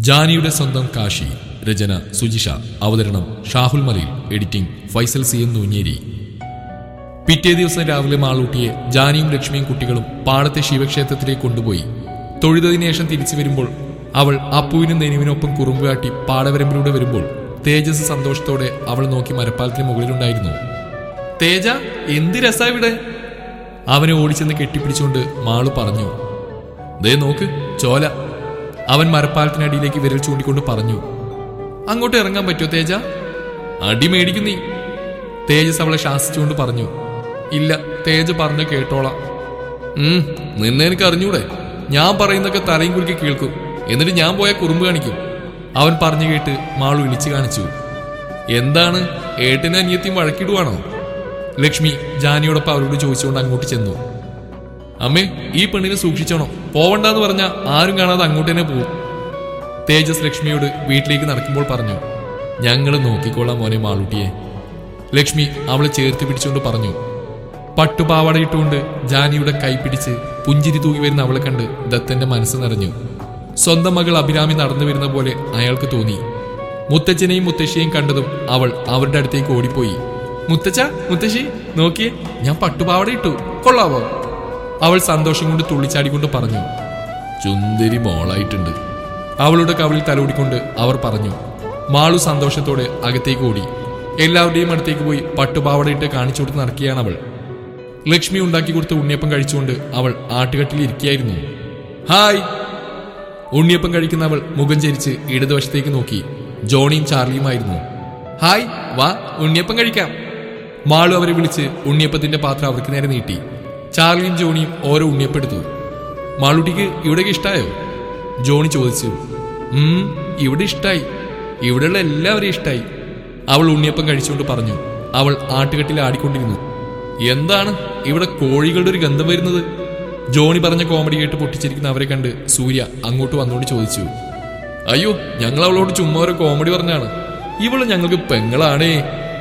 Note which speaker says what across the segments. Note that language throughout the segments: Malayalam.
Speaker 1: ജാനിയുടെ സ്വന്തം കാശി രചന സുജിഷ അവതരണം Shahul Malayil editing Faisal C N Noonjeri പിറ്റേ ദിവസം രാവിലെ മാളൂട്ടിയെ ജാനിയും ലക്ഷ്മിയും കുട്ടികളും പാടത്തെ ശിവക്ഷേത്രത്തിലേക്ക് കൊണ്ടുപോയി തൊഴുതതിനു ശേഷം തിരിച്ചു വരുമ്പോൾ അവൾ അപ്പുവിനും നെനുവിനൊപ്പം കുറുമ്പ് കാട്ടി പാടവരമ്പിലൂടെ വരുമ്പോൾ തേജസ് സന്തോഷത്തോടെ അവൾ നോക്കി മരപ്പാലത്തിന് മുകളിലുണ്ടായിരുന്നു തേജ എന്ത് രസാ ഇവിടെ അവനെ ഓടിച്ചെന്ന് കെട്ടിപ്പിടിച്ചുകൊണ്ട് മാളു പറഞ്ഞു ദേ നോക്ക് ചോല അവൻ മരപ്പാലത്തിനടിയിലേക്ക് വിരൽ ചൂണ്ടിക്കൊണ്ട് പറഞ്ഞു അങ്ങോട്ട് ഇറങ്ങാൻ പറ്റുമോ തേജ അടി മേടിക്കും നീ തേജസ് അവളെ ശാസിച്ചുകൊണ്ട് പറഞ്ഞു ഇല്ല തേജ പറഞ്ഞു കേട്ടോളാം ഉം നിന്നെ എനിക്ക് അറിഞ്ഞൂടെ ഞാൻ പറയുന്നൊക്കെ തലയും കുലുക്കി കേൾക്കും എന്നിട്ട് ഞാൻ പോയ കുറുമ്പ് കാണിക്കും അവൻ പറഞ്ഞു കേട്ട് മാളു ഇളിച്ചു കാണിച്ചു എന്താണ് ഏട്ടനെ അനിയത്തിയും വഴക്കിടുവാണോ ലക്ഷ്മി ജാനിയോടൊപ്പം അവരോട് ചോദിച്ചുകൊണ്ട് അങ്ങോട്ട് ചെന്നു അമ്മേ ഈ പെണ്ണിനെ സൂക്ഷിച്ചോണം പോവണ്ടെന്ന് പറഞ്ഞ ആരും കാണാതെ അങ്ങോട്ട് തന്നെ പോകും തേജസ് ലക്ഷ്മിയോട് വീട്ടിലേക്ക് നടക്കുമ്പോൾ പറഞ്ഞു ഞങ്ങൾ നോക്കിക്കോളാം മോനെ മാളൂട്ടിയെ ലക്ഷ്മി അവളെ ചേർത്ത് പിടിച്ചുകൊണ്ട് പറഞ്ഞു പട്ടുപാവാട ഇട്ടുകൊണ്ട് ജാനിയുടെ കൈ പിടിച്ച് പുഞ്ചിരി തൂകി വരുന്ന അവളെ കണ്ട് ദത്തന്റെ മനസ്സ് നിറഞ്ഞു സ്വന്തം മകൾ അഭിരാമി നടന്നു വരുന്ന പോലെ അയാൾക്ക് തോന്നി മുത്തച്ഛനെയും മുത്തശ്ശിയെയും കണ്ടതും അവൾ അവരുടെ അടുത്തേക്ക് ഓടിപ്പോയി മുത്തച്ഛ മുത്തശ്ശി നോക്കിയേ ഞാൻ പട്ടുപാവാട ഇട്ടു കൊള്ളാവോ അവൾ സന്തോഷം കൊണ്ട് തുള്ളിച്ചാടിക്കൊണ്ട് പറഞ്ഞു ചുന്ദരി മോളായിട്ടുണ്ട് അവളുടെ കവിളിൽ തലോടിക്കൊണ്ട് അവർ പറഞ്ഞു മാളു സന്തോഷത്തോടെ അകത്തേക്ക് ഓടി എല്ലാവരുടെയും അടുത്തേക്ക് പോയി പട്ടുപാവടയിട്ട് കാണിച്ചു കൊടുത്ത് നടക്കുകയാണ് അവൾ ലക്ഷ്മി ഉണ്ടാക്കി കൊടുത്ത ഉണ്ണിയപ്പം കഴിച്ചുകൊണ്ട് അവൾ ആട്ടുകട്ടിൽ ഇരിക്കുകയായിരുന്നു ഹായ് ഉണ്ണിയപ്പം കഴിക്കുന്ന അവൾ മുഖം ചരിച്ച് ഇടതുവശത്തേക്ക് നോക്കി ജോണിയും ചാർലിയുമായിരുന്നു ഹായ് വാ ഉണ്ണിയപ്പം കഴിക്കാം മാളു അവരെ വിളിച്ച് ഉണ്ണിയപ്പത്തിന്റെ പാത്രം അവർക്ക് നേരെ നീട്ടി ചാർലിയും ജോണിയും ഓരോ ഉണ്ണിയപ്പം എടുത്തു മാളുട്ടിക്ക് ഇവിടേക്ക് ഇഷ്ടായോ ജോണി ചോദിച്ചു ഉം ഇവിടെ ഇഷ്ടായി ഇവിടെയുള്ള എല്ലാവരും ഇഷ്ടായി അവൾ ഉണ്ണിയപ്പം കഴിച്ചുകൊണ്ട് പറഞ്ഞു അവൾ ആട്ടുകെട്ടിൽ ആടിക്കൊണ്ടിരുന്നു എന്താണ് ഇവിടെ കോഴികളുടെ ഒരു ഗന്ധം വരുന്നത് ജോണി പറഞ്ഞ കോമഡി കേട്ട് പൊട്ടിച്ചിരിക്കുന്ന അവരെ കണ്ട് സൂര്യ അങ്ങോട്ട് വന്നുകൊണ്ട് ചോദിച്ചു അയ്യോ ഞങ്ങൾ അവളോട് ചുമ്മാ ഒരു കോമഡി പറഞ്ഞാണ് ഇവള് ഞങ്ങൾക്ക് പെങ്ങളാണേ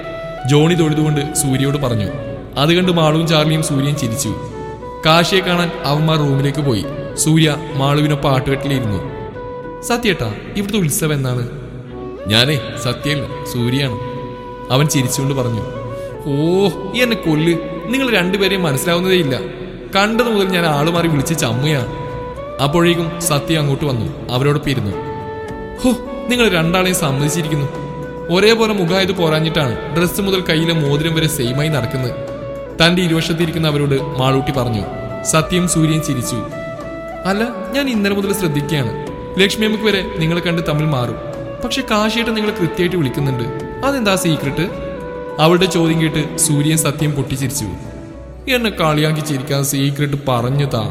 Speaker 1: ജോണി തൊഴുതുകൊണ്ട് സൂര്യയോട് പറഞ്ഞു അത് കണ്ട് മാളുവും ചാർലിയും സൂര്യയും ചിരിച്ചു കാശിയെ കാണാൻ അവന്മാർ റൂമിലേക്ക് പോയി സൂര്യ മാളുവിനൊപ്പം ആട്ടുകെട്ടിലിരുന്നു സത്യേട്ടാ ഇവിടുത്തെ ഉത്സവം എന്നാണ് ഞാനേ സത്യല്ല സൂര്യാണ് അവൻ ചിരിച്ചുകൊണ്ട് പറഞ്ഞു ഓ ഈ എന്നെ കൊല്ല് നിങ്ങൾ രണ്ടുപേരെയും മനസ്സിലാവുന്നതേ ഇല്ല കണ്ടത് മുതൽ ഞാൻ ആള് മാറി വിളിച്ച് ചമ്മുകയാണ് അപ്പോഴേക്കും സത്യ അങ്ങോട്ട് വന്നു അവരോടൊപ്പം ഇരുന്നു ഹോ നിങ്ങൾ രണ്ടാളെയും സമ്മതിച്ചിരിക്കുന്നു ഒരേപോലെ മുഖമായത് പോരാഞ്ഞിട്ടാണ് ഡ്രസ്സ് മുതൽ കയ്യിലെ മോതിരം വരെ സെയിമായി നടക്കുന്നത് തന്റെ ഇരുവശത്തിരിക്കുന്ന അവരോട് മാളൂട്ടി പറഞ്ഞു സത്യം സൂര്യൻ ചിരിച്ചു അല്ല ഞാൻ ഇന്നലെ മുതൽ ശ്രദ്ധിക്കുകയാണ് ലക്ഷ്മി അമ്മക്ക് വരെ നിങ്ങളെ കണ്ട് തമ്മിൽ മാറും പക്ഷെ കാശിയിട്ട് നിങ്ങൾ കൃത്യമായിട്ട് വിളിക്കുന്നുണ്ട് അതെന്താ സീക്രട്ട് അവളുടെ ചോദ്യം കേട്ട് സൂര്യൻ സത്യം പൊട്ടിച്ചിരിച്ചു എന്നെ കളിയാക്കി ചിരിക്കാൻ സീക്രട്ട് പറഞ്ഞു താ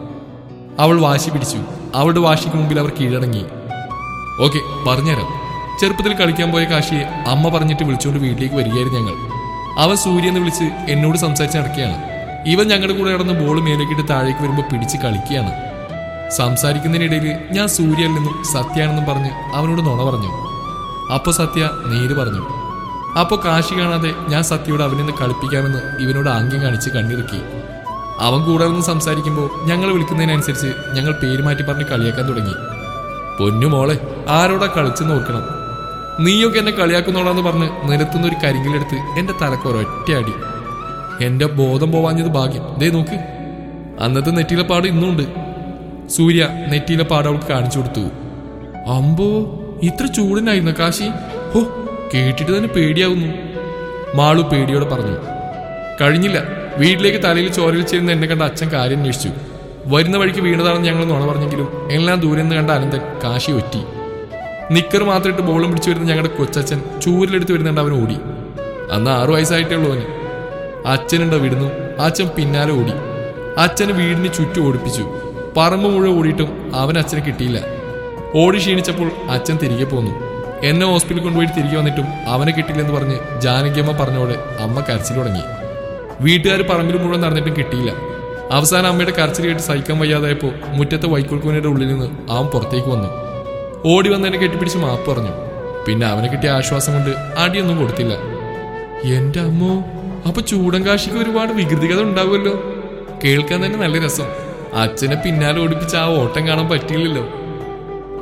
Speaker 1: അവൾ വാശി പിടിച്ചു അവളുടെ വാശിക്ക് മുമ്പിൽ അവർ കീഴടങ്ങി ഓക്കെ പറഞ്ഞുതരാം ചെറുപ്പത്തിൽ കളിക്കാൻ പോയ കാശിയെ അമ്മ പറഞ്ഞിട്ട് വിളിച്ചുകൊണ്ട് വീട്ടിലേക്ക് വരികയായിരുന്നു ഞങ്ങൾ അവൻ സൂര്യ എന്ന് വിളിച്ച് എന്നോട് സംസാരിച്ച് നടക്കുകയാണ് ഇവൻ ഞങ്ങളുടെ കൂടെ നടന്ന് ബോൾ മേലേക്കിട്ട് താഴേക്ക് വരുമ്പോൾ പിടിച്ച് കളിക്കുകയാണ് സംസാരിക്കുന്നതിനിടയിൽ ഞാൻ സൂര്യയിൽ നിന്നും സത്യാണെന്നും പറഞ്ഞ് അവനോട് നുണ പറഞ്ഞു അപ്പൊ സത്യ നേര് പറഞ്ഞു അപ്പൊ കാശി കാണാതെ ഞാൻ സത്യയോട് അവനെ കളിപ്പിക്കാമെന്ന് ഇവനോട് ആംഗ്യം കാണിച്ച് കണ്ണിറുക്കി അവൻ കൂടെ നിന്ന് സംസാരിക്കുമ്പോൾ ഞങ്ങൾ വിളിക്കുന്നതിനനുസരിച്ച് ഞങ്ങൾ പേര് മാറ്റി പറഞ്ഞ് കളിയാക്കാൻ തുടങ്ങി പൊന്നു മോളെ ആരോടാ കളിച്ചെന്ന് ഓർക്കണം നീയൊക്കെ എന്നെ കളിയാക്കുന്നോളാന്ന് പറഞ്ഞ് നിരത്തുന്ന ഒരു കരിങ്കിലെടുത്ത് എന്റെ തലക്ക് ഒരൊറ്റ അടി എന്റെ ബോധം പോവാഞ്ഞത് ഭാഗ്യം ദേ നോക്ക് അന്നത്തെ നെറ്റിയിലെ പാട് ഇന്നുണ്ട് സൂര്യ നെറ്റിയിലെ പാട് അവൾക്ക് കാണിച്ചു കൊടുത്തു അമ്പോ ഇത്ര ചൂടിനായിരുന്നു കാശി ഹോ കേട്ടിട്ട് തന്നെ പേടിയാവുന്നു മാളു പേടിയോടെ പറഞ്ഞു കഴിഞ്ഞില്ല വീട്ടിലേക്ക് തലയിൽ ചോരയിൽ ചേരുന്ന എന്നെ കണ്ട അച്ഛൻ കാര്യം അന്വേഷിച്ചു വരുന്ന വഴിക്ക് വീണതാണെന്ന് ഞങ്ങൾ നുണ പറഞ്ഞെങ്കിലും എല്ലാം ദൂരെ നിന്ന് കണ്ട അനന്തൻ കാശി ഒറ്റി നിക്കർ മാത്രം ഇട്ട് ബോളും പിടിച്ചു വരുന്ന ഞങ്ങളുടെ കൊച്ചച്ഛൻ ചൂരിലെടുത്ത് വരുന്നുണ്ട് അവൻ ഓടി അന്ന് ആറു വയസ്സായിട്ടേ ഉള്ളൂ അവന് അച്ഛനുണ്ടോ വിടുന്നു അച്ഛൻ പിന്നാലെ ഓടി അച്ഛന് വീടിന് ചുറ്റും ഓടിപ്പിച്ചു പറമ്പ് മുഴുവൻ ഓടിയിട്ടും അവൻ അച്ഛനെ കിട്ടിയില്ല ഓടി ക്ഷീണിച്ചപ്പോൾ അച്ഛൻ തിരികെ പോന്നു എന്നെ ഹോസ്പിറ്റലിൽ കൊണ്ടുപോയി തിരികെ വന്നിട്ടും അവനെ കിട്ടിയില്ലെന്ന് പറഞ്ഞ് ജാനകിയമ്മ പറഞ്ഞോടെ അമ്മ കരച്ചിൽ തുടങ്ങി വീട്ടുകാർ പറമ്പിൽ മുഴുവൻ നടന്നിട്ടും കിട്ടിയില്ല അവസാനം അമ്മയുടെ കരച്ചിൽ കേട്ട് സഹിക്കാൻ വയ്യാതായപ്പോൾ മുറ്റത്തെ വൈക്കോൽക്കൂനയുടെ ഉള്ളിൽ നിന്ന് അവൻ പുറത്തേക്ക് വന്നു ഓടി വന്ന് എന്നെ കെട്ടിപ്പിടിച്ച് മാപ്പ് പറഞ്ഞു പിന്നെ അവനെ കിട്ടിയ ആശ്വാസം കൊണ്ട് അടിയൊന്നും കൊടുത്തില്ല എന്റെ അമ്മോ അപ്പൊ ചൂടൻ കാശിക്ക് ഒരുപാട് വികൃതികത ഉണ്ടാവുമല്ലോ കേൾക്കാൻ തന്നെ നല്ല രസം അച്ഛനെ പിന്നാലെ ഓടിപ്പിച്ച് ആ ഓട്ടം കാണാൻ പറ്റിയില്ലല്ലോ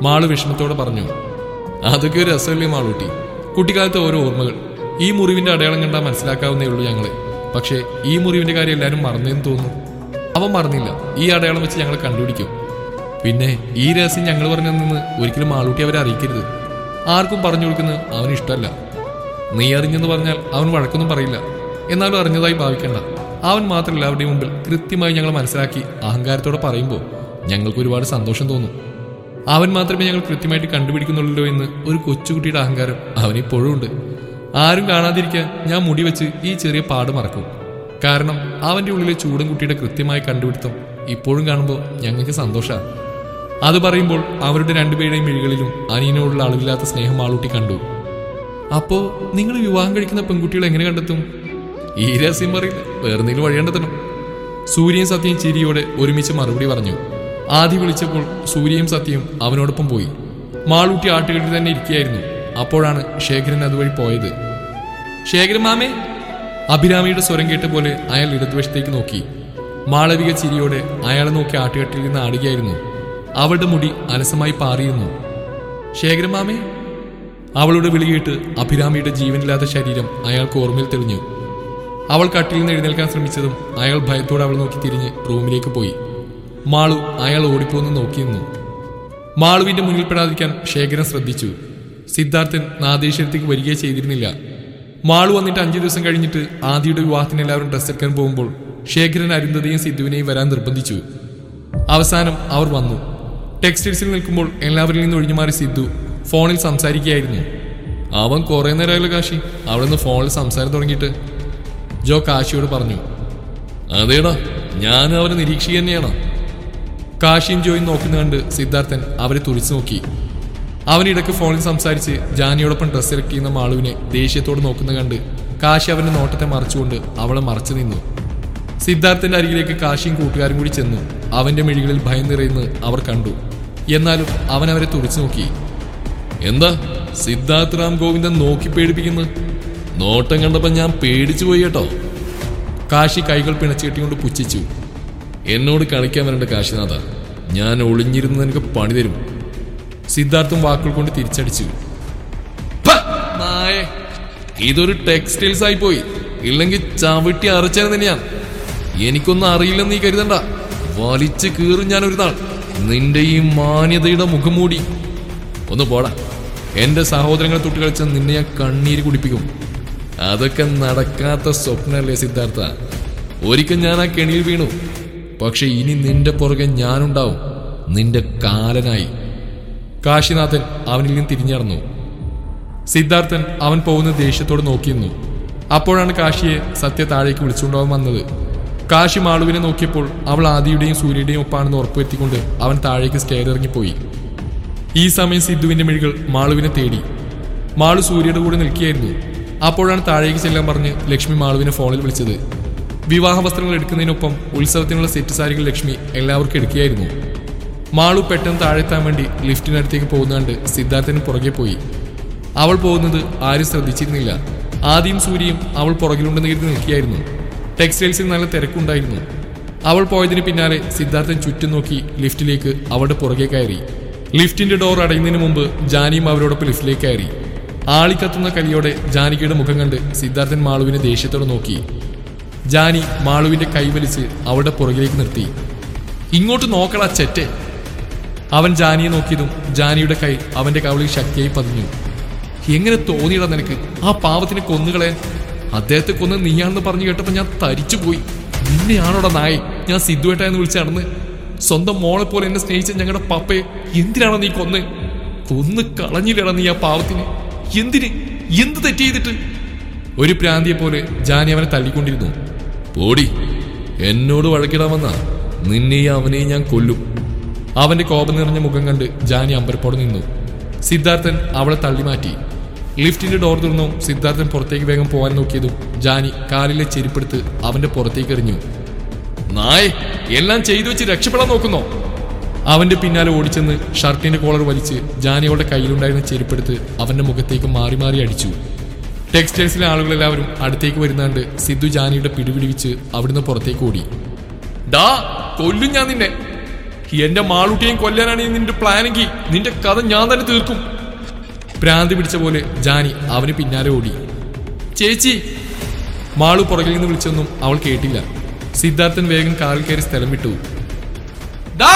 Speaker 1: മാളു വിഷമത്തോടെ പറഞ്ഞു അതൊക്കെ ഒരു രസമല്ലേ മാളൂട്ടി കുട്ടിക്കാലത്തെ ഓരോ ഓർമ്മകൾ ഈ മുറിവിന്റെ അടയാളം കണ്ടാൽ മനസ്സിലാക്കാവുന്നേ ഉള്ളൂ ഞങ്ങളെ പക്ഷേ ഈ മുറിവിന്റെ കാര്യം എല്ലാവരും മറന്നേന്ന് തോന്നുന്നു അവൻ മറന്നില്ല ഈ അടയാളം വെച്ച് ഞങ്ങളെ കണ്ടുപിടിക്കും പിന്നെ ഈ രഹസ്യം ഞങ്ങൾ പറഞ്ഞെന്ന് ഒരിക്കലും മാളൂട്ടി അവരെ അറിയിക്കരുത് ആർക്കും പറഞ്ഞു കൊടുക്കുന്നത് അവന് ഇഷ്ടമല്ല നീ അറിഞ്ഞെന്ന് പറഞ്ഞാൽ അവൻ വഴക്കൊന്നും പറയില്ല എന്നാലും അറിഞ്ഞതായി ഭാവിക്കണ്ട അവൻ മാത്രം എല്ലാവരുടെയും മുമ്പിൽ കൃത്യമായി ഞങ്ങൾ മനസ്സിലാക്കി അഹങ്കാരത്തോടെ പറയുമ്പോൾ ഞങ്ങൾക്ക് ഒരുപാട് സന്തോഷം തോന്നും അവൻ മാത്രമേ ഞങ്ങൾ കൃത്യമായിട്ട് കണ്ടുപിടിക്കുന്നുള്ളൂ എന്ന് ഒരു കൊച്ചുകുട്ടിയുടെ അഹങ്കാരം അവനിപ്പോഴും ഉണ്ട് ആരും കാണാതിരിക്കാൻ ഞാൻ മുടി വെച്ച് ഈ ചെറിയ പാട് മറക്കും കാരണം അവന്റെ ഉള്ളിലെ ചൂടൻ കുട്ടിയുടെ കൃത്യമായ കണ്ടുപിടുത്തം ഇപ്പോഴും കാണുമ്പോൾ ഞങ്ങൾക്ക് സന്തോഷമാണ് അത് പറയുമ്പോൾ അവരുടെ രണ്ടുപേരുടെയും മിഴികളിലും അനിയനോടുള്ള അളവില്ലാത്ത സ്നേഹം ആളൂട്ടി കണ്ടു അപ്പോ നിങ്ങൾ വിവാഹം കഴിക്കുന്ന പെൺകുട്ടികളെ എങ്ങനെ കണ്ടെത്തും ഈ രഹസ്യം പറയില്ല വേറെന്തെങ്കിലും വഴി കണ്ടെത്തണം സൂര്യയും സത്യയും ചിരിയോടെ ഒരുമിച്ച് മറുപടി പറഞ്ഞു ആദ്യം വിളിച്ചപ്പോൾ സൂര്യയും സത്യയും അവനോടൊപ്പം പോയി മാളൂട്ടി ആട്ടുകെട്ടിൽ തന്നെ ഇരിക്കുകയായിരുന്നു അപ്പോഴാണ് ശേഖരൻ അതുവഴി പോയത് ശേഖരൻ മാമേ അഭിരാമിയുടെ സ്വരം കേട്ട പോലെ അയാൾ ഇടതുവശത്തേക്ക് നോക്കി മാളവിക ചിരിയോടെ അയാളെ നോക്കി ആട്ടുകെട്ടിൽ നിന്ന് ആടുകയായിരുന്നു അവളുടെ മുടി അലസമായി പാറിയിരുന്നു ശേഖരൻ മാമേ അവളുടെ വിളി കേട്ട് അഭിരാമിയുടെ ജീവനില്ലാത്ത ശരീരം അയാൾക്ക് ഓർമ്മയിൽ തെളിഞ്ഞു അവൾ കട്ടിൽ നിന്ന് എഴുന്നേൽക്കാൻ ശ്രമിച്ചതും അയാൾ ഭയത്തോടെ അവൾ നോക്കി തിരിഞ്ഞ് റൂമിലേക്ക് പോയി മാളു അയാൾ ഓടിപ്പോന്ന് നോക്കിയിരുന്നു മാളുവിന്റെ മുന്നിൽ പെടാതിരിക്കാൻ ശേഖരൻ ശ്രദ്ധിച്ചു സിദ്ധാർത്ഥൻ നാദേശ്വരത്തേക്ക് വരികയെ ചെയ്തിരുന്നില്ല മാളു വന്നിട്ട് അഞ്ചു ദിവസം കഴിഞ്ഞിട്ട് ആദിയുടെ വിവാഹത്തിന് എല്ലാവരും ഡ്രസ് എടുക്കാൻ പോകുമ്പോൾ ശേഖരൻ അരുന്ധതിയും സിദ്ധുവിനെയും വരാൻ നിർബന്ധിച്ചു അവസാനം അവർ വന്നു ടെക്സ്റ്റൈൽസിൽ നിൽക്കുമ്പോൾ എല്ലാവരിൽ നിന്ന് ഒഴിഞ്ഞു മാറി സിദ്ധു ഫോണിൽ സംസാരിക്കുകയായിരുന്നു അവൻ കുറെ നേരമായല്ലോ കാശി അവിടെ നിന്ന് ഫോണിൽ സംസാരം തുടങ്ങിയിട്ട് ജോ കാശിയോട് പറഞ്ഞു അതേടാ ഞാൻ അവരെ നിരീക്ഷിക്കുക തന്നെയാണ് കാശിയും ജോയും നോക്കുന്ന കണ്ട് സിദ്ധാർത്ഥൻ അവരെ തുറിച്ചു നോക്കി അവൻ ഇടയ്ക്ക് ഫോണിൽ സംസാരിച്ച് ജാനിയോടൊപ്പം ഡ്രസ് സെലക്ട് ചെയ്യുന്ന മാളുവിനെ ദേഷ്യത്തോട് നോക്കുന്ന കണ്ട് കാശി അവന്റെ നോട്ടത്തെ മറച്ചുകൊണ്ട് അവളെ മറച്ചു നിന്നു സിദ്ധാർത്ഥന്റെ അരികിലേക്ക് കാശിയും കൂട്ടുകാരും കൂടി ചെന്നു അവന്റെ മിഴികളിൽ ഭയം നിറയുന്നത് അവർ കണ്ടു എന്നാലും അവൻ അവരെ തുറിച്ചു നോക്കി എന്താ സിദ്ധാർത്ഥ് റാം ഗോവിന്ദൻ നോക്കി പേടിപ്പിക്കുന്നു നോട്ടം കണ്ടപ്പോ ഞാൻ പേടിച്ചു പോയി കേട്ടോ കാശി കൈകൾ പിണച്ചുകെട്ടിക്കൊണ്ട് പുച്ഛിച്ചു എന്നോട് കളിക്കാൻ വരേണ്ട കാശിനാഥ ഞാൻ ഒളിഞ്ഞിരുന്ന് നിനക്ക് പണി തരും സിദ്ധാർത്ഥും വാക്കുകൾ കൊണ്ട് തിരിച്ചടിച്ചു "പ, നായേ, ഇതൊരു ടെക്സ്റ്റൈൽസ് ആയി പോയി ഇല്ലെങ്കിൽ ചവിട്ടി അറച്ചാൻ തന്നെയാണ് എനിക്കൊന്നും അറിയില്ലെന്ന് നീ കരുതണ്ട വലിച്ചു കീറും ഞാൻ ഒരു നാൾ നിന്റെ ഈ മാന്യതയുടെ മുഖം മൂടി ഒന്ന് പോടാ എന്റെ സഹോദരങ്ങളെ തൊട്ട് കളിച്ച നിന്നെ ഞാൻ കണ്ണീര് കുടിപ്പിക്കും അതൊക്കെ നടക്കാത്ത സ്വപ്നല്ലേ സിദ്ധാർത്ഥ ഒരിക്കൽ ഞാൻ ആ കെണിയിൽ വീണു പക്ഷെ ഇനി നിന്റെ പുറകെ ഞാനുണ്ടാവും നിന്റെ കാലനായി കാശിനാഥൻ അവനിൽ നിന്ന് തിരിഞ്ഞടന്നു സിദ്ധാർത്ഥൻ അവൻ പോകുന്ന ദേഷ്യത്തോട് നോക്കിയിരുന്നു അപ്പോഴാണ് കാശിയെ സത്യ താഴേക്ക് വിളിച്ചുകൊണ്ടുപോകാൻ വന്നത് കാശി മാളുവിനെ നോക്കിയപ്പോൾ അവൾ ആദിയുടെയും സൂര്യയുടെയും ഒപ്പാണെന്ന് ഉറപ്പുവരുത്തിക്കൊണ്ട് അവൻ താഴേക്ക് സ്റ്റെയർ ഇറങ്ങിപ്പോയി ഈ സമയം സിദ്ധുവിന്റെ മിഴികൾ മാളുവിനെ തേടി മാളു സൂര്യയുടെ കൂടെ നിൽക്കുകയായിരുന്നു അപ്പോഴാണ് താഴേക്ക് ചെല്ലാൻ പറഞ്ഞ് ലക്ഷ്മി മാളുവിനെ ഫോണിൽ വിളിച്ചത് വിവാഹ വസ്ത്രങ്ങൾ എടുക്കുന്നതിനൊപ്പം ഉത്സവത്തിനുള്ള സെറ്റ് സാരികൾ ലക്ഷ്മി എല്ലാവർക്കും എടുക്കുകയായിരുന്നു മാളു പെട്ടെന്ന് താഴെത്താൻ വേണ്ടി ലിഫ്റ്റിനടുത്തേക്ക് പോകുന്നതുകൊണ്ട് സിദ്ധാർത്ഥന് പുറകെ പോയി അവൾ പോകുന്നത് ആരും ശ്രദ്ധിച്ചിരുന്നില്ല ആദ്യം സൂര്യയും അവൾ പുറകിലുണ്ടെന്ന് കരുതി നിൽക്കുകയായിരുന്നു ടെക്സ്റ്റൈൽസിൽ നല്ല തിരക്കുണ്ടായിരുന്നു അവൾ പോയതിന് പിന്നാലെ സിദ്ധാർത്ഥൻ ചുറ്റും നോക്കി ലിഫ്റ്റിലേക്ക് അവളുടെ പുറകെ കയറി ലിഫ്റ്റിന്റെ ഡോർ അടയുന്നതിന് മുമ്പ് ജാനിയും അവരോടൊപ്പം ലിഫ്റ്റിലേക്ക് കയറി ആളിക്കത്തുന്ന കലിയോടെ ജാനകിയുടെ മുഖം കണ്ട് സിദ്ധാർത്ഥൻ മാളുവിനെ ദേഷ്യത്തോടെ നോക്കി ജാനി മാളുവിന്റെ കൈവലിച്ച് അവളുടെ പുറകിലേക്ക് നിർത്തി ഇങ്ങോട്ട് നോക്കടാ ചെറ്റെ അവൻ ജാനിയെ നോക്കിയതും ജാനിയുടെ കൈ അവന്റെ കവളിൽ ശക്തിയായി പതിഞ്ഞു എങ്ങനെ തോന്നിയടാ നിനക്ക് ആ പാവത്തിനെ കൊന്നുകളെ അദ്ദേഹത്തെ കൊന്ന് നീയാണെന്ന് പറഞ്ഞു കേട്ടപ്പോ ഞാൻ തരിച്ചു പോയി നിന്നെയാണോടാ നായി ഞാൻ സിദ്ധുവേട്ട എന്ന് വിളിച്ച് നടന്ന് സ്വന്തം മോളെ പോലെ എന്നെ സ്നേഹിച്ച ഞങ്ങളുടെ പപ്പയെ എന്തിനാണോ നീ കൊന്ന് കൊന്ന് കളഞ്ഞില്ലടാ നീ ആ പാവത്തിന് എന്തിന് എന്ത് തെറ്റ് ചെയ്തിട്ട് ഒരു പ്രാന്തിയെ പോലെ ജാനി അവനെ തള്ളിക്കൊണ്ടിരുന്നു പോടി എന്നോട് വഴക്കിടാൻ വന്ന നിന്നെയും അവനെയും ഞാൻ കൊല്ലും അവന്റെ കോപം നിറഞ്ഞ മുഖം കണ്ട് ജാനി അമ്പരപ്പോടെ നിന്നു സിദ്ധാർത്ഥൻ അവളെ തള്ളി മാറ്റി ലിഫ്റ്റിന്റെ ഡോർ തുറന്നു സിദ്ധാർത്ഥൻ പുറത്തേക്ക് വേഗം പോകാൻ നോക്കിയതും ജാനി കാലിലെ ചെരുപ്പെടുത്ത് അവന്റെ പുറത്തേക്ക് എറിഞ്ഞു നായ് എല്ലാം ചെയ്തു വെച്ച് രക്ഷപ്പെടാൻ നോക്കുന്നോ അവന്റെ പിന്നാലെ ഓടിച്ചെന്ന് ഷർട്ടിന്റെ കോളർ വലിച്ച് ജാനി അവളുടെ കയ്യിലുണ്ടായിരുന്ന ചെരുപ്പെടുത്ത് അവന്റെ മുഖത്തേക്ക് മാറി മാറി അടിച്ചു ടെക്സ്റ്റൈൽസിലെ ആളുകളെല്ലാവരും അടുത്തേക്ക് വരുന്നാണ്ട് സിദ്ധു ജാനിയുടെ പിടിപിടിവിച്ച് അവിടുന്ന് പുറത്തേക്ക് ഓടി ഡാ കൊല്ലും ഞാൻ നിന്നെ എന്റെ മാളൂട്ടിയെയും കൊല്ലാനാണ് ഈ നിന്റെ പ്ലാനെങ്കിൽ നിന്റെ കഥ ഞാൻ തന്നെ തീർക്കും ഭ്രാന്തി പിടിച്ച പോലെ ജാനി അവന് പിന്നാലെ ഓടി ചേച്ചി മാളു പുറകിൽ നിന്ന് വിളിച്ചൊന്നും അവൾ കേട്ടില്ല സിദ്ധാർത്ഥൻ വേഗം കാറിൽ കയറി സ്ഥലം വിട്ടു "ഡാ!"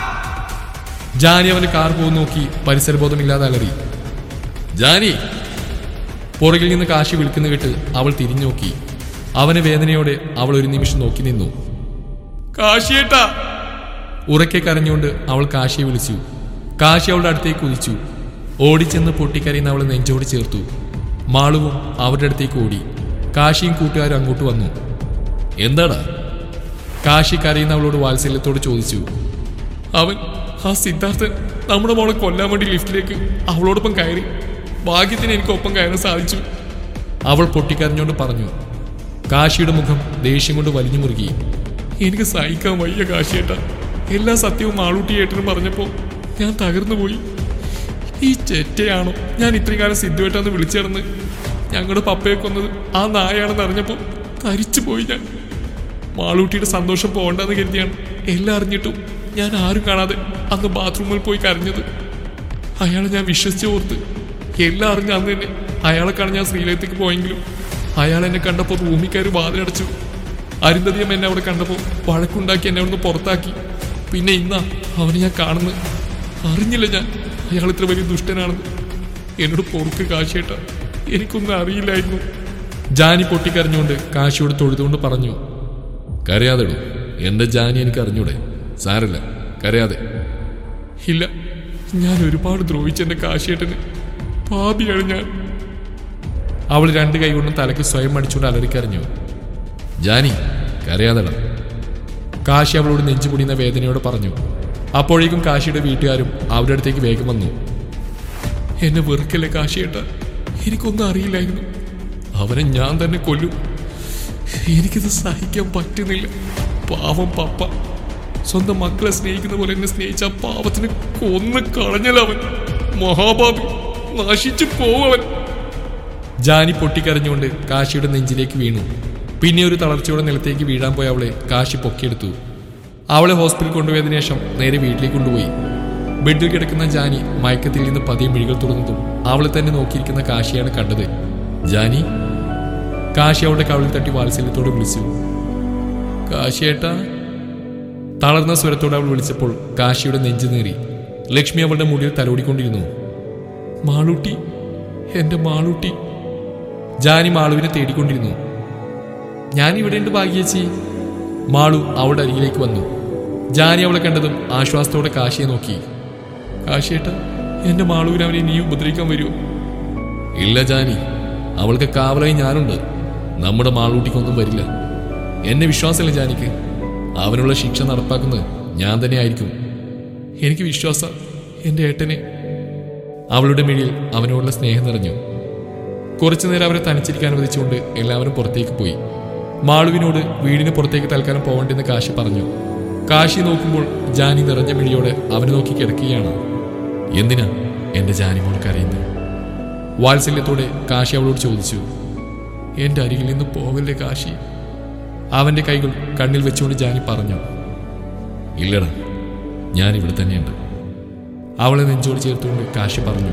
Speaker 1: ജാനി അവന്റെ കാർ പോകുന്ന നോക്കി പരിസരബോധമില്ലാതെ അലറി ജാനി പുറകിൽ നിന്ന് കാശി വിളിക്കുന്ന കേട്ട് അവൾ തിരിഞ്ഞു നോക്കി അവന് വേദനയോടെ അവൾ ഒരു നിമിഷം നോക്കി നിന്നു കാശിയേട്ടാ ഉറക്കെ കരഞ്ഞുകൊണ്ട് അവൾ കാശിയെ വിളിച്ചു കാശി അവളുടെ അടുത്തേക്ക് കുതിച്ചു ഓടിച്ചെന്ന് പൊട്ടിക്കരയുന്ന അവളെ നെഞ്ചോട് ചേർത്തു മാളുവും അവരുടെ അടുത്തേക്ക് ഓടി കാശിയും കൂട്ടുകാരും അങ്ങോട്ട് വന്നു എന്താടാ കാശി കരയുന്ന അവളോട് വാത്സല്യത്തോട് ചോദിച്ചു അവൻ ആ സിദ്ധാർത്ഥൻ നമ്മുടെ മോളെ കൊല്ലാൻ വേണ്ടി ലിഫ്റ്റിലേക്ക് അവളോടൊപ്പം കയറി ഭാഗ്യത്തിന് എനിക്ക് ഒപ്പം കയറാൻ സാധിച്ചു അവൾ പൊട്ടിക്കരഞ്ഞുകൊണ്ട് പറഞ്ഞു കാശിയുടെ മുഖം ദേഷ്യം കൊണ്ട് വലിഞ്ഞു മുറുകി എനിക്ക് സഹിക്കാൻ വയ്യ കാശിയേട്ട എല്ലാ സത്യവും മാളൂട്ടി ഏട്ടനും പറഞ്ഞപ്പോൾ ഞാൻ തകർന്നു പോയി ഈ ചെറ്റയാണോ ഞാൻ ഇത്രയും കാലം സിദ്ധുവേട്ടാന്ന് വിളിച്ചിടന്ന് ഞങ്ങളുടെ പപ്പയെ കൊന്നത് ആ നായാണെന്ന് അറിഞ്ഞപ്പോൾ തരിച്ചു പോയി ഞാൻ മാളൂട്ടിയുടെ സന്തോഷം പോകണ്ടെന്ന് കരുതിയാണ് എല്ലാം അറിഞ്ഞിട്ടും ഞാൻ ആരും കാണാതെ അന്ന് ബാത്റൂമിൽ പോയി കരഞ്ഞത് അയാളെ ഞാൻ വിശ്വസിച്ച് ഓർത്ത് എല്ലാം അറിഞ്ഞ അന്ന് തന്നെ അയാളെ കാണാൻ ഞാൻ ശ്രീലയത്തേക്ക് പോയെങ്കിലും അയാൾ എന്നെ കണ്ടപ്പോൾ റൂമിൽ കയറി വാതിലടച്ചു അരുന്ധതിയം എന്നെ അവിടെ കണ്ടപ്പോൾ വഴക്കുണ്ടാക്കി എന്നെ അവിടുന്ന് പുറത്താക്കി പിന്നെ ഇന്നാ അവനെ ഞാൻ കാണുന്നത് അറിഞ്ഞില്ല ഞാൻ അയാൾ ഇത്ര വലിയ ദുഷ്ടനാണെന്ന് എന്നോട് പൊറുക്ക് കാശിയേട്ട എനിക്കൊന്നും അറിയില്ലായിരുന്നു ജാനി പൊട്ടിക്കരഞ്ഞുകൊണ്ട് കാശിയോട് തൊഴുതുകൊണ്ട് പറഞ്ഞു കരയാതെടൂ എന്റെ ജാനി എനിക്ക് അറിഞ്ഞൂടെ സാരല്ല കരയാതെ ഇല്ല ഞാൻ ഒരുപാട് ദ്രോഹിച്ച എന്റെ കാശിയേട്ടന് പാപിയാണ് ഞാൻ അവൾ രണ്ട് കൈകൊണ്ടും തലയ്ക്ക് സ്വയം അടിച്ചുകൊണ്ട് അലറിക്കറിഞ്ഞു ജാനി കരയാതെട കാശി അവളോട് നെഞ്ചു പൊടിയുന്ന വേദനയോട് പറഞ്ഞു അപ്പോഴേക്കും കാശിയുടെ വീട്ടുകാരും അവരുടെ അടുത്തേക്ക് വേഗം വന്നു എന്നെ വെറുക്കല്ലേ കാശിയേട്ട എനിക്കൊന്നും അറിയില്ലായിരുന്നു അവനെ ഞാൻ തന്നെ കൊല്ലും എനിക്കിത് സഹിക്കാൻ പറ്റുന്നില്ല പാവം പപ്പ സ്വന്തം മക്കളെ സ്നേഹിക്കുന്ന പോലെ എന്നെ സ്നേഹിച്ച ആ പാവത്തിന് കൊന്ന് കളഞ്ഞലവൻ മഹാഭാവി നശിച്ചു പോവൻ ജാനി പൊട്ടിക്കരഞ്ഞുകൊണ്ട് കാശിയുടെ നെഞ്ചിലേക്ക് വീണു പിന്നെ ഒരു തളർച്ചയോടെ നിലത്തേക്ക് വീഴാൻ പോയ അവളെ കാശി പൊക്കിയെടുത്തു അവളെ ഹോസ്പിറ്റലിൽ കൊണ്ടുപോയതിനു ശേഷം നേരെ വീട്ടിലേക്ക് കൊണ്ടുപോയി ബെഡിൽ കിടക്കുന്ന ജാനി മയക്കത്തിൽ നിന്ന് പതിയെ മിഴികൾ തുറന്നതും അവളെ തന്നെ നോക്കിയിരിക്കുന്ന കാശിയാണ് കണ്ടത് ജാനി കാശി അവളുടെ കവിളിൽ തട്ടി വാത്സല്യത്തോടെ വിളിച്ചു കാശിയേട്ടാ തളർന്ന സ്വരത്തോടെ അവൾ വിളിച്ചപ്പോൾ കാശിയുടെ നെഞ്ചു നേറി ലക്ഷ്മി അവളുടെ മുടിയിൽ തലോടിക്കൊണ്ടിരുന്നു മാളൂട്ടി എന്റെ മാളൂട്ടി ജാനി മാളുവിനെ തേടിക്കൊണ്ടിരുന്നു ഞാൻ ഇവിടെ ഉണ്ട് ഭാഗ്യേച്ചി മാളു അവളുടെ അരികിലേക്ക് വന്നു ജാനി അവളെ കണ്ടതും ആശ്വാസത്തോടെ കാശിയെ നോക്കി കാശിയേട്ട എന്റെ മാളുവിനെ അവനെ നീ ഉപദ്രവിക്കാൻ വരുമോ ഇല്ല ജാനി അവൾക്ക് കാവലായി ഞാനുണ്ട് നമ്മുടെ മാളൂട്ടിക്കൊന്നും വരില്ല എന്നെ വിശ്വാസമില്ല ജാനിക്ക് അവനുള്ള ശിക്ഷ നടപ്പാക്കുന്നത് ഞാൻ തന്നെ ആയിരിക്കും എനിക്ക് വിശ്വാസം എന്റെ ഏട്ടനെ അവളുടെ മിഴിയിൽ അവനോടുള്ള സ്നേഹം നിറഞ്ഞു കുറച്ചു നേരം അവരെ തനിച്ചിരിക്കാൻ അനുവദിച്ചുകൊണ്ട് എല്ലാവരും പുറത്തേക്ക് പോയി മാളുവിനോട് വീടിന് പുറത്തേക്ക് തൽക്കാലം പോകണ്ടെന്ന് കാശി പറഞ്ഞു കാശി നോക്കുമ്പോൾ ജാനി നിറഞ്ഞ മിഴിയോടെ അവനെ നോക്കി കിടക്കുകയാണ് എന്തിനാ എന്റെ ജാനി മോൾ കരയുന്നത് വാത്സല്യത്തോടെ കാശി അവളോട് ചോദിച്ചു എന്റെ അരികിൽ നിന്ന് പോകല്ലേ കാശി അവന്റെ കൈകൾ കണ്ണിൽ വെച്ചുകൊണ്ട് ജാനി പറഞ്ഞു ഇല്ലടാ ഞാൻ ഇവിടെ തന്നെയുണ്ട് അവളെ നെഞ്ചോട് ചേർത്തുകൊണ്ട് കാശി പറഞ്ഞു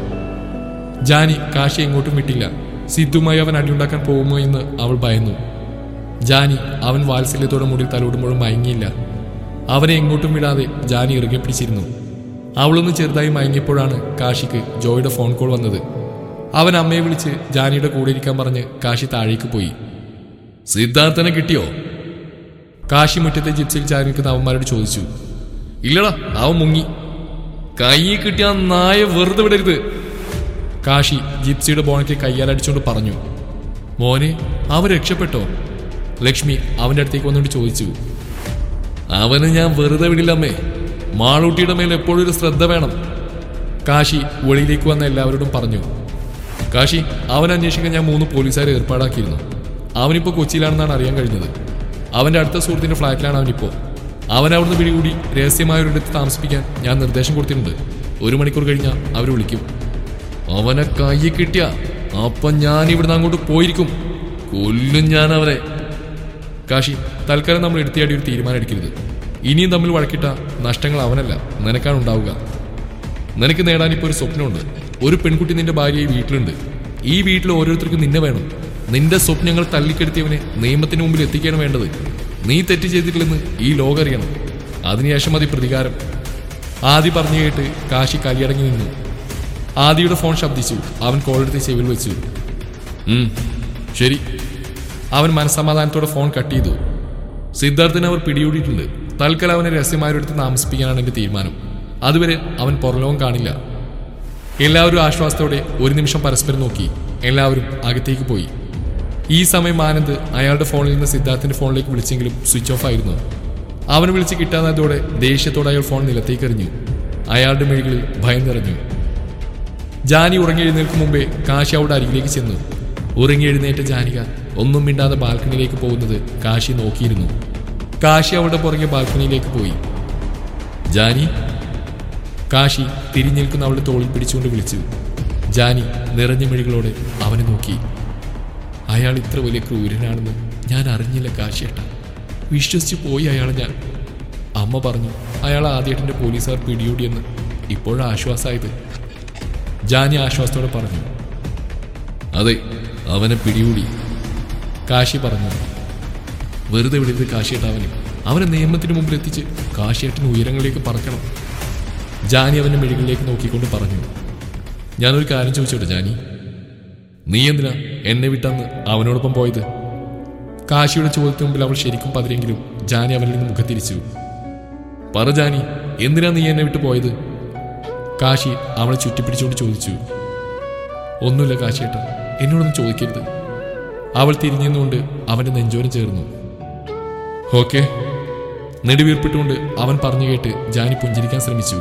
Speaker 1: ജാനി കാശി എങ്ങോട്ടും വിട്ടില്ല സിദ്ധുമായി അവൻ അടിയുണ്ടാക്കാൻ പോകുമോ എന്ന് അവൾ ഭയന്നു ജാനി അവൻ വാത്സല്യത്തോടെ മുടിൽ തലോടുമ്പോഴും മയങ്ങിയില്ല അവനെ എങ്ങോട്ടും വിടാതെ ജാനി ഇറുകെ പിടിച്ചിരുന്നു അവളൊന്ന് ചെറുതായി മയങ്ങിയപ്പോഴാണ് കാശിക്ക് ജോയുടെ ഫോൺ കോൾ വന്നത് അവൻ അമ്മയെ വിളിച്ച് ജാനിയുടെ കൂടെ ഇരിക്കാൻ പറഞ്ഞ് കാശി താഴേക്ക് പോയി സിദ്ധാർത്ഥനെ കിട്ടിയോ കാശി മുറ്റത്തെ ജിപ്സിൽ ചാരി നിൽക്കുന്ന അവന്മാരോട് ചോദിച്ചു ഇല്ലടാ അവൻ മുങ്ങി കൈ കിട്ടിയ ആ നായ വെറുതെ വിടരുത് കാശി ജിപ്സിയുടെ ബോണറ്റിൽ കയ്യാലടിച്ചുകൊണ്ട് പറഞ്ഞു മോനെ അവൻ രക്ഷപ്പെട്ടോ ലക്ഷ്മി അവന്റെ അടുത്തേക്ക് വന്നുകൊണ്ട് ചോദിച്ചു അവന് ഞാൻ വെറുതെ വിടില്ലമ്മേ മാളൂട്ടിയുടെ മേൽ എപ്പോഴും ഒരു ശ്രദ്ധ വേണം കാശി വെളിയിലേക്ക് വന്ന എല്ലാവരോടും പറഞ്ഞു കാശി അവൻ അന്വേഷിക്കാൻ ഞാൻ മൂന്ന് പോലീസുകാരെ ഏർപ്പാടാക്കിയിരുന്നു അവനിപ്പോൾ കൊച്ചിയിലാണെന്നാണ് അറിയാൻ കഴിഞ്ഞത് അവന്റെ അടുത്ത സുഹൃത്തിന്റെ ഫ്ലാറ്റിലാണ് അവനിപ്പോ അവൻ അവിടുന്ന് പിടികൂടി രഹസ്യമായ ഒരിടത്ത് താമസിപ്പിക്കാൻ ഞാൻ നിർദ്ദേശം കൊടുത്തിട്ടുണ്ട് ഒരു മണിക്കൂർ കഴിഞ്ഞാൽ അവർ വിളിക്കും അവനെ കയ്യിൽ കിട്ടിയ അപ്പൊ ഞാൻ ഇവിടുന്ന് അങ്ങോട്ട് പോയിരിക്കും കൊല്ലും ഞാൻ അവരെ കാശി തൽക്കാലം നമ്മൾ എടുത്തിയാടി ഒരു തീരുമാനം എടുക്കരുത് ഇനിയും തമ്മിൽ വഴക്കിട്ട നഷ്ടങ്ങൾ അവനല്ല നിനക്കാണ് ഉണ്ടാവുക നിനക്ക് നേടാൻ ഇപ്പോൾ ഒരു സ്വപ്നമുണ്ട് ഒരു പെൺകുട്ടി നിന്റെ ഭാര്യയായി വീട്ടിലുണ്ട് ഈ വീട്ടിൽ ഓരോരുത്തർക്കും നിന്നെ വേണം നിന്റെ സ്വപ്നങ്ങൾ തള്ളിക്കെടുത്തിയവനെ നിയമത്തിന് മുമ്പിൽ എത്തിക്കുകയാണ് വേണ്ടത് നീ തെറ്റ് ചെയ്തിട്ടില്ലെന്ന് ഈ ലോകം അറിയണം അതിനുശേഷം മതി പ്രതികാരം ആദി പറഞ്ഞു കേട്ട് കാശി കലിയടങ്ങി നിന്നു ആദിയുടെ ഫോൺ ശബ്ദിച്ചു അവൻ കോളെടുത്ത് ചെവിയിൽ വെച്ചു ഉം, ശരി അവൻ മനസ്സമാധാനത്തോടെ ഫോൺ കട്ട് ചെയ്തു സിദ്ധാർത്ഥിനെ അവർ പിടികൂടിയിട്ടുണ്ട് തൽക്കാലം അവനെ രഹസ്യമായൊരിടത്ത് താമസിപ്പിക്കാനാണ് എന്റെ തീരുമാനം അതുവരെ അവൻ പുറലോകം കാണില്ല എല്ലാവരും ആശ്വാസത്തോടെ ഒരു നിമിഷം പരസ്പരം നോക്കി എല്ലാവരും അകത്തേക്ക് പോയി ഈ സമയം ആനന്ദ് അയാളുടെ ഫോണിൽ നിന്ന് സിദ്ധാർത്ഥിന്റെ ഫോണിലേക്ക് വിളിച്ചെങ്കിലും സ്വിച്ച് ഓഫ് ആയിരുന്നു അവൻ വിളിച്ച് കിട്ടാതായതോടെ ദേഷ്യത്തോടെ അയാൾ ഫോൺ നിലത്തേക്ക് എറിഞ്ഞു അയാളുടെ മിഴികളിൽ ഭയം നിറഞ്ഞു ജാനി ഉറങ്ങി എഴുന്നേൽക്കും മുമ്പേ കാശി അവളുടെ അരികിലേക്ക് ചെന്നു ഉറങ്ങി എഴുന്നേറ്റ ജാനിക ഒന്നും മിണ്ടാതെ ബാൽക്കണിയിലേക്ക് പോകുന്നത് കാശി നോക്കിയിരുന്നു കാശി അവളുടെ പുറകെ ബാൽക്കണിയിലേക്ക് പോയി ജാനി കാശി തിരിഞ്ഞേൽക്കുന്ന അവളുടെ തോളിൽ പിടിച്ചുകൊണ്ട് വിളിച്ചു ജാനി നിറഞ്ഞ മിഴികളോടെ അവനെ നോക്കി അയാൾ ഇത്ര വലിയ ക്രൂരനാണെന്ന് ഞാൻ അറിഞ്ഞില്ല കാശിയേട്ട വിശ്വസിച്ച് പോയി അയാളെ ഞാൻ അമ്മ പറഞ്ഞു അയാൾ ആദ്യേട്ടൻ്റെ പോലീസുകാർ പിടികൂടിയെന്ന് ഇപ്പോഴാണ് ആശ്വാസമായത് ജാനി ആശ്വാസത്തോടെ പറഞ്ഞു അതെ അവനെ പിടികൂടി കാശി പറഞ്ഞു വെറുതെ വിടരുത് കാശിയേട്ട അവനെ അവനെ നിയമത്തിന് മുമ്പിൽ എത്തിച്ച് കാശിയേട്ടന് ഉയരങ്ങളിലേക്ക് പറക്കണം ജാനി അവന്റെ മിഴികളിലേക്ക് നോക്കിക്കൊണ്ട് പറഞ്ഞു ഞാനൊരു കാര്യം ചോദിച്ചോട്ടെ ജാനി നീ എന്തിനാ എന്നെ വിട്ടന്ന് അവനോടൊപ്പം പോയത് കാശിയുടെ ചോദ്യത്തിന് മുമ്പിൽ അവൾ ശരിക്കും പതിരെങ്കിലും ജാനി അവനിൽ നിന്ന് മുഖത്തിരിച്ചു പറ ജാനി എന്തിനാ നീ എന്നെ വിട്ടു പോയത് കാശി അവളെ ചുറ്റിപ്പിടിച്ചുകൊണ്ട് ചോദിച്ചു ഒന്നുമില്ല കാശിയേട്ട എന്നോടൊന്നും ചോദിക്കരുത് അവൾ തിരിഞ്ഞുകൊണ്ട് അവന്റെ നെഞ്ചോരം ചേർന്നു ഓക്കെ നെടുവീർപ്പിട്ടുകൊണ്ട് അവൻ പറഞ്ഞു കേട്ട് ജാനി പുഞ്ചിരിക്കാൻ ശ്രമിച്ചു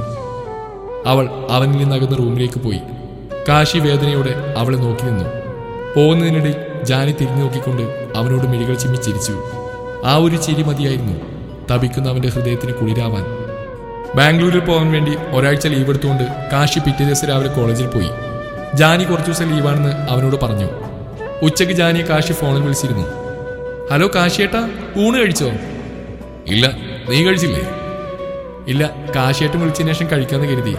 Speaker 1: അവൾ അവനിൽ നിന്നകന്ന് റൂമിലേക്ക് പോയി കാശി വേദനയോടെ അവളെ നോക്കി നിന്നു പോകുന്നതിനിടയിൽ ജാനി തിരിഞ്ഞു നോക്കിക്കൊണ്ട് അവനോട് മിഴികൾ ചിമ്മി ചിരിച്ചു ആ ഒരു ചിരി മതിയായിരുന്നു തപിക്കുന്ന അവന്റെ ഹൃദയത്തിന് കുളിരാവാൻ ബാംഗ്ലൂരിൽ പോകാൻ വേണ്ടി ഒരാഴ്ച ലീവ് എടുത്തുകൊണ്ട് കാശി പിറ്റേ ദിവസം രാവിലെ കോളേജിൽ പോയി ജാനി കുറച്ചു ദിവസം ലീവാണെന്ന് അവനോട് പറഞ്ഞു ഉച്ചയ്ക്ക് ജാനിയെ കാശി ഫോണിൽ വിളിച്ചിരുന്നു ഹലോ കാശിയേട്ടാ ഊണ് കഴിച്ചോ ഇല്ല നീ കഴിച്ചില്ലേ ഇല്ല കാശിയേട്ടൻ വിളിച്ചതിന് ശേഷം കഴിക്കാന്ന് കരുതി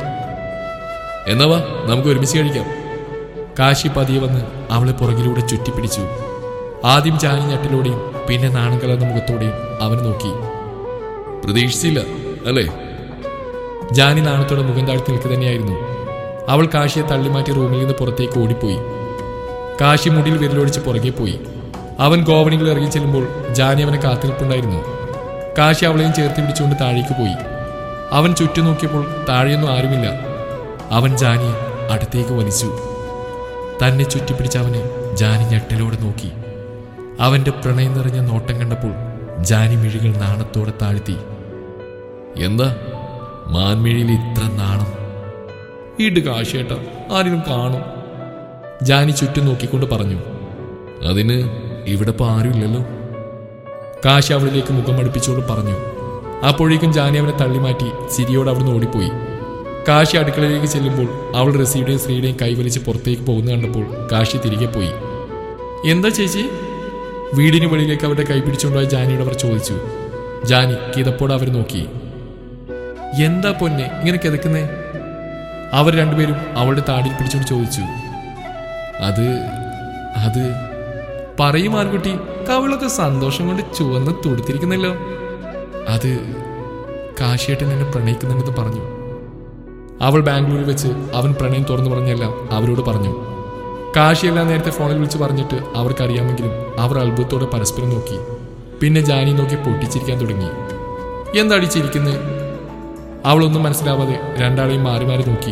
Speaker 1: എന്നാ വാ നമുക്ക് ഒരുമിച്ച് കഴിക്കാം കാശി പതിയെ വന്ന് അവളെ പുറകിലൂടെ ചുറ്റിപ്പിടിച്ചു ആദ്യം ജാനി ഞെട്ടലോടെയും പിന്നെ നാണം കലർന്ന മുഖത്തോടെയും അവൻ നോക്കി പ്രതീക്ഷിച്ചില്ല അല്ലേ ജാനി നാണത്തോടെ മുഖം താഴ്ത്തി നിൽക്കുക തന്നെയായിരുന്നു അവൾ കാശിയെ തള്ളിമാറ്റി റൂമിൽ നിന്ന് പുറത്തേക്ക് ഓടിപ്പോയി കാശി മുടിയിൽ വിരലൊടിച്ച് പുറകെ പോയി അവൻ ഗോവണികൾ ഇറങ്ങി ചെല്ലുമ്പോൾ ജാനി അവനെ കാത്തുനിൽപ്പുണ്ടായിരുന്നു കാശി അവളെയും ചേർത്ത് പിടിച്ചുകൊണ്ട് താഴേക്ക് പോയി അവൻ ചുറ്റും നോക്കിയപ്പോൾ താഴെയൊന്നും ആരുമില്ല അവൻ ജാനിയെ അടുത്തേക്ക് വലിച്ചു തന്നെ ചുറ്റിപ്പിടിച്ച അവനെ ജാനി ഞെട്ടലോടെ നോക്കി അവന്റെ പ്രണയം നിറഞ്ഞ നോട്ടം കണ്ടപ്പോൾ ജാനി മിഴികൾ നാണത്തോടെ താഴ്ത്തി എന്താ മാൻമിഴിയിൽ ഇത്ര നാണം ഇട് കാശേട്ട ആരെങ്കിലും കാണും ജാനി ചുറ്റും നോക്കിക്കൊണ്ട് പറഞ്ഞു അതിന് ഇവിടെ ഇപ്പൊ ആരുമില്ലല്ലോ കാശി അവളിലേക്ക് മുഖം അടുപ്പിച്ചുകൊണ്ട് പറഞ്ഞു അപ്പോഴേക്കും ജാനി അവനെ തള്ളിമാറ്റി ചിരിയോടെ അവിടുന്ന് ഓടിപ്പോയി കാശി അടുക്കളയിലേക്ക് ചെല്ലുമ്പോൾ അവൾ റസിയുടെയും ശ്രീയുടെയും കൈവലിച്ച് പുറത്തേക്ക് പോകുന്ന കണ്ടപ്പോൾ കാശി തിരികെ പോയി എന്താ ചേച്ചി വീടിന് വെളിയിലേക്ക് അവരുടെ കൈ പിടിച്ചുകൊണ്ടുപോയ ജാനിയോട് അവർ ചോദിച്ചു ജാനി കിതപ്പോടെ അവർ നോക്കി എന്താ പൊന്നെ ഇങ്ങനെ കിതക്കുന്നേ അവർ രണ്ടുപേരും അവളുടെ താടിയിൽ പിടിച്ചുകൊണ്ട് ചോദിച്ചു അത് അത് പറയും ആൺകുട്ടി കവിളൊക്കെ സന്തോഷം കൊണ്ട് ചുവന്ന് തുടുത്തിരിക്കുന്നല്ലോ അത് കാശിയേട്ടൻ എന്നെ പ്രണയിക്കുന്നുണ്ടെന്ന് പറഞ്ഞു അവൾ ബാംഗ്ലൂരിൽ വെച്ച് അവൻ പ്രണയം തുറന്നു പറഞ്ഞെല്ലാം അവരോട് പറഞ്ഞു കാശിയെല്ലാം നേരത്തെ ഫോണിൽ വിളിച്ച് പറഞ്ഞിട്ട് അവർക്കറിയാമെങ്കിലും അവർ അത്ഭുതത്തോടെ പരസ്പരം നോക്കി പിന്നെ ജാനി നോക്കി പൊട്ടിച്ചിരിക്കാൻ തുടങ്ങി എന്താടി ചിരിക്കുന്നത് അവളൊന്നും മനസ്സിലാവാതെ രണ്ടാളെയും മാറി മാറി നോക്കി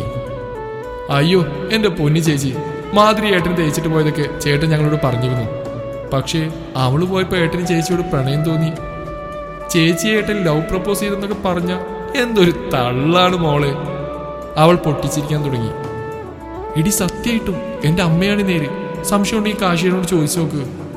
Speaker 1: അയ്യോ എന്റെ പൊന്നു ചേച്ചി മാതിരി ഏട്ടൻ തേച്ചിട്ട് പോയതൊക്കെ ചേട്ടൻ ഞങ്ങളോട് പറഞ്ഞിരുന്നു പക്ഷേ അവള് പോയപ്പോ ഏട്ടന് ചേച്ചിയോട് പ്രണയം തോന്നി ചേച്ചി ഏട്ടൻ ലവ് പ്രപ്പോസ് ചെയ്തെന്നൊക്കെ പറഞ്ഞ എന്തൊരു തള്ളാണ് മോളെ അവൾ പൊട്ടിച്ചിരിക്കാൻ തുടങ്ങി ഇടി സത്യമായിട്ടും എന്റെ അമ്മയാണ് നേര് സംശയം ഉണ്ടെങ്കിൽ കാശിയോട് ചോദിച്ചു നോക്ക്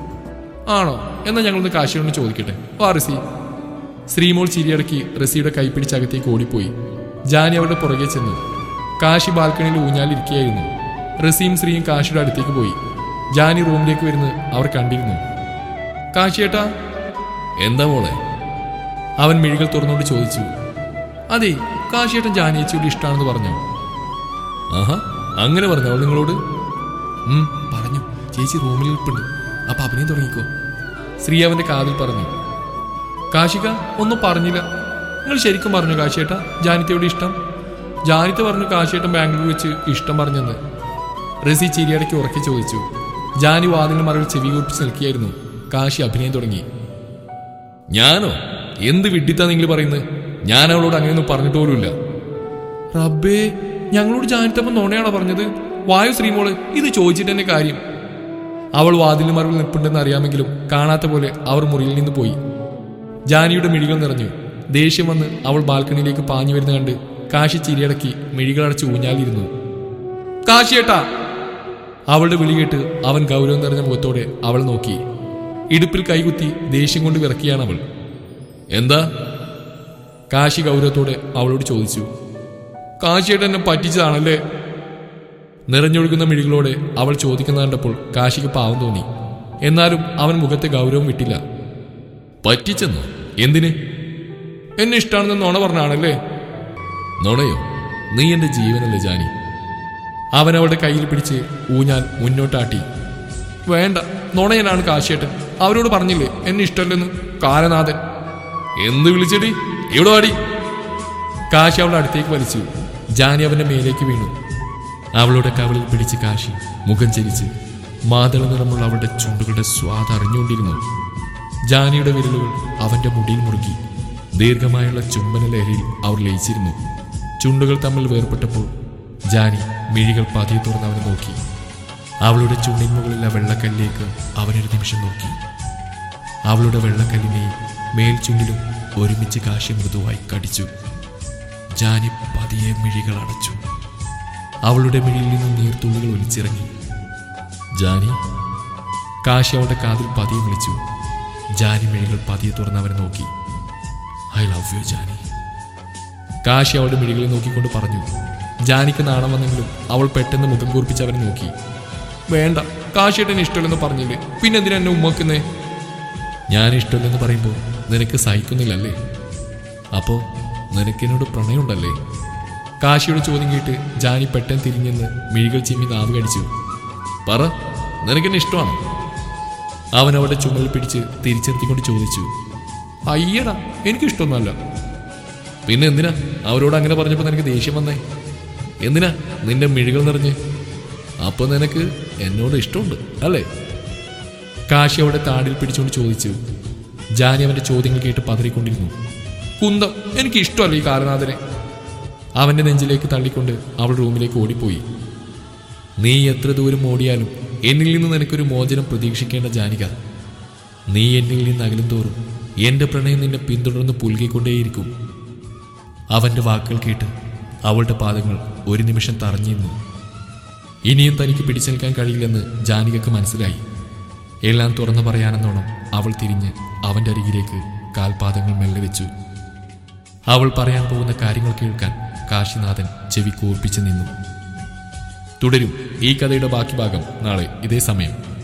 Speaker 1: ആണോ എന്നാ ഞങ്ങളൊന്ന് കാശിയോട് ചോദിക്കട്ടെ വാ റസി ശ്രീമോൾ ചിരിയടക്കി റസിയുടെ കൈപ്പിടിച്ച് അകത്തേക്ക് ഓടിപ്പോയി ജാനി അവരുടെ പുറകെ ചെന്നു കാശി ബാൽക്കണിയിൽ ഊഞ്ഞാലിരിക്കുകയായിരുന്നു റസിയും ശ്രീയും കാശിയുടെ അടുത്തേക്ക് പോയി ജാനി റൂമിലേക്ക് വരുന്നത് അവർ കണ്ടിരുന്നു കാശിയേട്ടാ എന്താ മോളെ അവൻ മിഴികൾ തുറന്നുകൊണ്ട് ചോദിച്ചു അതെ കാശിയേട്ടൻ ജാനിയേച്ചിയോട് ഇഷ്ടമാണെന്ന് പറഞ്ഞു ആഹാ അങ്ങനെ പറഞ്ഞു അവൾ നിങ്ങളോട് ഉം, പറഞ്ഞു ചേച്ചി റൂമിൽ ഇരിപ്പുണ്ട് അപ്പൊ അഭിനയം തുടങ്ങിക്കോ ശ്രീ അവന്റെ കാതിൽ പറഞ്ഞു കാശിക ഒന്നും പറഞ്ഞില്ല നിങ്ങൾ ശരിക്കും പറഞ്ഞു കാശിയേട്ട ജാനിത്തയോട് ഇഷ്ടം ജാനിത്ത പറഞ്ഞു കാശിയേട്ടൻ ബാംഗ്ലൂർ വെച്ച് ഇഷ്ടം പറഞ്ഞെന്ന് റസി ചിരിയടയ്ക്ക് ഉറക്കി ചോദിച്ചു ജാനി വാതിലിന് മറവിൽ ചെവി കൂർപ്പിച്ച് നിൽക്കുകയായിരുന്നു കാശി അഭിനയം തുടങ്ങി ഞാനോ എന്ത് വിഡിത്താ നിങ്ങൾ പറയുന്നത് ഞാൻ അവളോട് അങ്ങനെയൊന്നും പറഞ്ഞിട്ട് പോലുമില്ല റബ്ബേ ഞങ്ങളോട് ജാനിത്തപ്പം നോണയാണോ പറഞ്ഞത് വായു ശ്രീമോള് ഇത് ചോദിച്ചിട്ട് തന്നെ കാര്യം അവൾ വാതിലിന് മറവിൽ നിൽപ്പുണ്ടെന്ന് അറിയാമെങ്കിലും കാണാത്ത പോലെ അവർ മുറിയിൽ നിന്ന് പോയി ജാനിയുടെ മിഴികൾ നിറഞ്ഞു ദേഷ്യം വന്ന് അവൾ ബാൽക്കണിയിലേക്ക് പാഞ്ഞു വരുന്ന കണ്ട് കാശി ചിരിയടക്കി മിഴികളടച്ച് ഊഞ്ഞാലിരുന്നു കാശിയേട്ടാ അവളുടെ വിളി കേട്ട് അവൻ ഗൗരവം നിറഞ്ഞ മുഖത്തോടെ അവൾ നോക്കി ഇടുപ്പിൽ കൈകുത്തി ദേഷ്യം കൊണ്ട് വിറക്കിയാണ് അവൾ എന്താ കാശി ഗൗരവത്തോടെ അവളോട് ചോദിച്ചു കാശിയേട്ടൻ എന്നെ പറ്റിച്ചതാണല്ലേ നിറഞ്ഞൊഴുകുന്ന മിഴികളോടെ അവൾ ചോദിക്കുന്ന കണ്ടപ്പോൾ കാശിക്ക് പാവം തോന്നി എന്നാലും അവൻ മുഖത്തെ ഗൗരവം വിട്ടില്ല പറ്റിച്ചെന്നോ എന്തിന് എന്നെ ഇഷ്ടമാണെന്ന് നുണ പറഞ്ഞാണല്ലേ നുണയോ നീ എന്റെ ജീവനല്ലേ ജാനി അവൻ അവളുടെ കയ്യിൽ പിടിച്ച് ഊഞ്ഞാൽ മുന്നോട്ടാട്ടി വേണ്ട നുണയനാണ് കാശിയേട്ടൻ അവരോട് പറഞ്ഞില്ലേ എന്നെ ഇഷ്ടമല്ലെന്ന് കാലനാഥൻ എന്ത് വിളിച്ചടി ഇവിടെ വാടി കാശി അവളുടെ അടുത്തേക്ക് വലിച്ചു ജാനി അവന്റെ മേലേക്ക് വീണു അവളുടെ കവളിൽ പിടിച്ച് കാശി മുഖം ചരിച്ച് മാതള നിറമുള്ള അവളുടെ ചുണ്ടുകളുടെ സ്വാദ് അറിഞ്ഞുകൊണ്ടിരുന്നു ജാനിയുടെ വിരലുകൾ അവന്റെ മുടിയിൽ മുറുകി ദീർഘമായുള്ള ചുംബന ലഹരിയിൽ അവർ ലയിച്ചിരുന്നു ചുണ്ടുകൾ തമ്മിൽ വേർപെട്ടപ്പോൾ ജാനി മിഴികൾ പതിയെ തുറന്ന് അവനെ നോക്കി അവളുടെ ചുണ്ടിൻ മുകളിലെ വെള്ളക്കല്ലിലേക്ക് അവനൊരു നിമിഷം നോക്കി അവളുടെ വെള്ളക്കല്ലിനെയും മേൽചുണ്ടിലും ഒരുമിച്ച് കാശി മൃദുവായി കടിച്ചു ജാനി പതിയെ മിഴികൾ അടച്ചു അവളുടെ മിഴിയിൽ നിന്നും നീർത്തുള്ളികൾ ഒലിച്ചിറങ്ങി ജാനി കാശി അവളുടെ കാതിൽ പതിയെ വിളിച്ചു ജാനി മിഴികൾ പതിയെ തുറന്ന് അവനെ നോക്കി I love you Jani Kashi അവളുടെ മിഴികളിൽ നോക്കിക്കൊണ്ട് പറഞ്ഞു ജാനിക്ക് നാണം വന്നെങ്കിലും അവൾ പെട്ടെന്ന് മുഖം കൂർപ്പിച്ച് അവനെ നോക്കി വേണ്ട കാശിയേട്ടന് ഇഷ്ടമില്ലെന്ന് പറഞ്ഞില്ലേ പിന്നെ എന്തിനാ എന്നെ ഉമ്മക്കുന്നേ ഞാൻ ഇഷ്ടമില്ലെന്ന് പറയുമ്പോൾ നിനക്ക് സഹിക്കുന്നില്ലല്ലേ അപ്പോ നിനക്കെന്നോട് പ്രണയമുണ്ടല്ലേ കാശിയുടെ ചോദ്യം കേട്ട് ജാനി പെട്ടെന്ന് തിരിഞ്ഞെന്ന് മിഴികൾ ചിമ്മി നാവ് കടിച്ചു പറ നിനക്കെന്നെ ഇഷ്ടമാണോ അവൻ അവളുടെ ചുമലിൽ പിടിച്ച് തിരിച്ചെത്തിക്കൊണ്ട് ചോദിച്ചു അയ്യടാ എനിക്കിഷ്ടമൊന്നുമല്ല പിന്നെ എന്തിനാ അവരോട് അങ്ങനെ പറഞ്ഞപ്പോൾ നിനക്ക് ദേഷ്യം വന്നേ എന്തിനാ നിന്റെ മിഴികൾ നിറഞ്ഞ് അപ്പൊ നിനക്ക് എന്നോട് ഇഷ്ടമുണ്ട് അല്ലേ കാശി അവിടെ താടിൽ പിടിച്ചുകൊണ്ട് ചോദിച്ചു ജാനി അവന്റെ ചോദ്യങ്ങൾ കേട്ട് പതറിക്കൊണ്ടിരുന്നു കുന്തം എനിക്ക് ഇഷ്ടമല്ല ഈ കാലനാഥനെ അവന്റെ നെഞ്ചിലേക്ക് തള്ളിക്കൊണ്ട് അവൾ റൂമിലേക്ക് ഓടിപ്പോയി നീ എത്ര ദൂരം ഓടിയാലും എന്നിൽ നിന്ന് നിനക്കൊരു മോചനം പ്രതീക്ഷിക്കേണ്ട ജാനിക നീ എന്നിൽ നിന്ന് അകലും തോറും എന്റെ പ്രണയം നിന്നെ പിന്തുടർന്ന് പുൽകിക്കൊണ്ടേയിരിക്കും അവന്റെ വാക്കുകൾ കേട്ട് അവളുടെ പാദങ്ങൾ ഒരു നിമിഷം തറഞ്ഞിരുന്നു ഇനിയും തനിക്ക് പിടിച്ചു നിൽക്കാൻ കഴിയില്ലെന്ന് ജാനികക്ക് മനസ്സിലായി എല്ലാം തുറന്നു പറയാനെന്നോണം അവൾ തിരിഞ്ഞ് അവന്റെ അരികിലേക്ക് കാൽപാദങ്ങൾ മെല്ലെ വെച്ചു അവൾ പറയാൻ പോകുന്ന കാര്യങ്ങൾ കേൾക്കാൻ കാശിനാഥൻ ചെവി കൂർപ്പിച്ചു നിന്നു തുടരും ഈ കഥയുടെ ബാക്കി ഭാഗം നാളെ ഇതേ സമയം